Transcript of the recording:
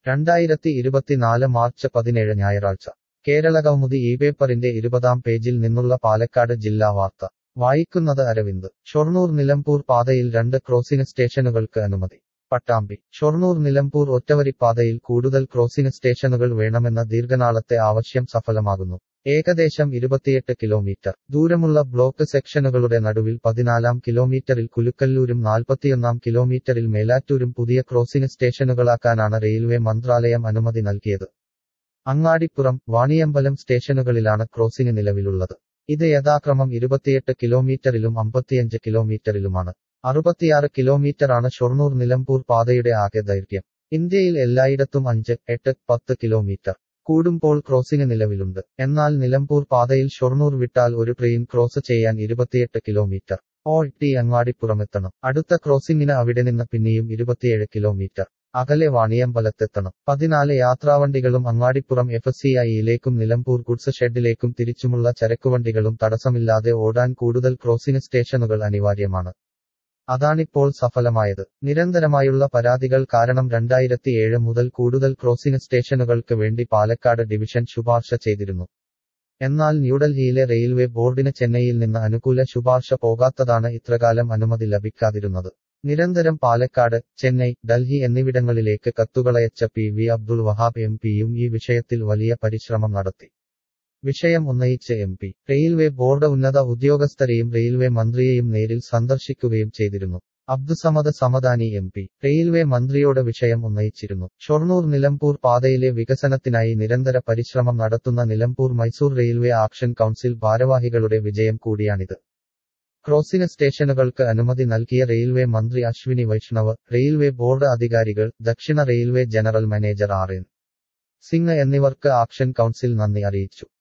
രണ്ടായിരത്തി ഇരുപത്തിനാല് മാർച്ച് പതിനേഴ് ഞായറാഴ്ച കേരളകൗമുദി ഈ പേപ്പറിന്റെ ഇരുപതാം പേജിൽ നിന്നുള്ള പാലക്കാട് ജില്ലാ വാർത്ത വായിക്കുന്നത് അരവിന്ദ് ഷൊർണൂർ നിലമ്പൂർ പാതയിൽ രണ്ട് ക്രോസിംഗ് സ്റ്റേഷനുകൾക്ക് അനുമതി പട്ടാമ്പി ഷൊർണൂർ നിലമ്പൂർ ഒറ്റവരിപ്പാതയിൽ കൂടുതൽ ക്രോസിംഗ് സ്റ്റേഷനുകൾ വേണമെന്ന ദീർഘനാളത്തെ ആവശ്യം സഫലമാകുന്നു ഏകദേശം ഇരുപത്തിയെട്ട് കിലോമീറ്റർ ദൂരമുള്ള ബ്ലോക്ക് സെക്ഷനുകളുടെ നടുവിൽ പതിനാലാം കിലോമീറ്ററിൽ കുലുക്കല്ലൂരും നാൽപ്പത്തിയൊന്നാം കിലോമീറ്ററിൽ മേലാറ്റൂരും പുതിയ ക്രോസിംഗ് സ്റ്റേഷനുകളാക്കാനാണ് റെയിൽവേ മന്ത്രാലയം അനുമതി നൽകിയത് അങ്ങാടിപ്പുറം വാണിയമ്പലം സ്റ്റേഷനുകളിലാണ് ക്രോസിംഗ് നിലവിലുള്ളത് ഇത് യഥാക്രമം ഇരുപത്തിയെട്ട് കിലോമീറ്ററിലും അമ്പത്തിയഞ്ച് കിലോമീറ്ററിലുമാണ് അറുപത്തിയാറ് കിലോമീറ്ററാണ് ഷൊർണൂർ നിലമ്പൂർ പാതയുടെ ആകെ ദൈർഘ്യം ഇന്ത്യയിൽ എല്ലായിടത്തും അഞ്ച് എട്ട് പത്ത് കിലോമീറ്റർ കൂടുമ്പോൾ ക്രോസിംഗ് നിലവിലുണ്ട് എന്നാൽ നിലമ്പൂർ പാതയിൽ ഷൊർണൂർ വിട്ടാൽ ഒരു ട്രെയിൻ ക്രോസ് ചെയ്യാൻ ഇരുപത്തിയെട്ട് കിലോമീറ്റർ ഓൾ ടി അങ്ങാടിപ്പുറമെത്തണം അടുത്ത ക്രോസിംഗിന് അവിടെ നിന്ന് പിന്നെയും ഇരുപത്തിയേഴ് കിലോമീറ്റർ അകലെ വാണിയമ്പലത്തെത്തണം പതിനാല് യാത്രാവണ്ടികളും അങ്ങാടിപ്പുറം എഫ് സി ഐയിലേക്കും നിലമ്പൂർ ഗുഡ്സ് ഷെഡിലേക്കും തിരിച്ചുമുള്ള ചരക്കുവണ്ടികളും തടസ്സമില്ലാതെ ഓടാൻ കൂടുതൽ ക്രോസിംഗ് സ്റ്റേഷനുകൾ അനിവാര്യമാണ് അതാണിപ്പോൾ സഫലമായത് നിരന്തരമായുള്ള പരാതികൾ കാരണം രണ്ടായിരത്തിയേഴ് മുതൽ കൂടുതൽ ക്രോസിംഗ് സ്റ്റേഷനുകൾക്ക് വേണ്ടി പാലക്കാട് ഡിവിഷൻ ശുപാർശ ചെയ്തിരുന്നു എന്നാൽ ന്യൂഡൽഹിയിലെ റെയിൽവേ ബോർഡിന് ചെന്നൈയിൽ നിന്ന് അനുകൂല ശുപാർശ പോകാത്തതാണ് ഇത്രകാലം അനുമതി ലഭിക്കാതിരുന്നത് നിരന്തരം പാലക്കാട് ചെന്നൈ ഡൽഹി എന്നിവിടങ്ങളിലേക്ക് കത്തുകളയച്ച P V Abdul Wahab M പിയും ഈ വിഷയത്തിൽ വലിയ പരിശ്രമം നടത്തി വിഷയം ഉന്നയിച്ച് എം പി റെയിൽവേ ബോർഡ് ഉന്നത ഉദ്യോഗസ്ഥരെയും റെയിൽവേ മന്ത്രിയെയും നേരിൽ സന്ദർശിക്കുകയും ചെയ്തിരുന്നു Abdussamad Samadani M P railway മന്ത്രിയോട് വിഷയം ഉന്നയിച്ചിരുന്നു ഷൊർണൂർ നിലമ്പൂർ പാതയിലെ വികസനത്തിനായി നിരന്തര പരിശ്രമം നടത്തുന്ന Nilambur Mysore railway action council ഭാരവാഹികളുടെ വിജയം കൂടിയാണിത് ക്രോസിംഗ് സ്റ്റേഷനുകൾക്ക് അനുമതി നൽകിയ റെയിൽവേ മന്ത്രി അശ്വിനി വൈഷ്ണവ് റെയിൽവേ ബോർഡ് അധികാരികൾ ദക്ഷിണ railway general manager R N Singh എന്നിവർക്ക് ആക്ഷൻ കൗൺസിൽ നന്ദി അറിയിച്ചു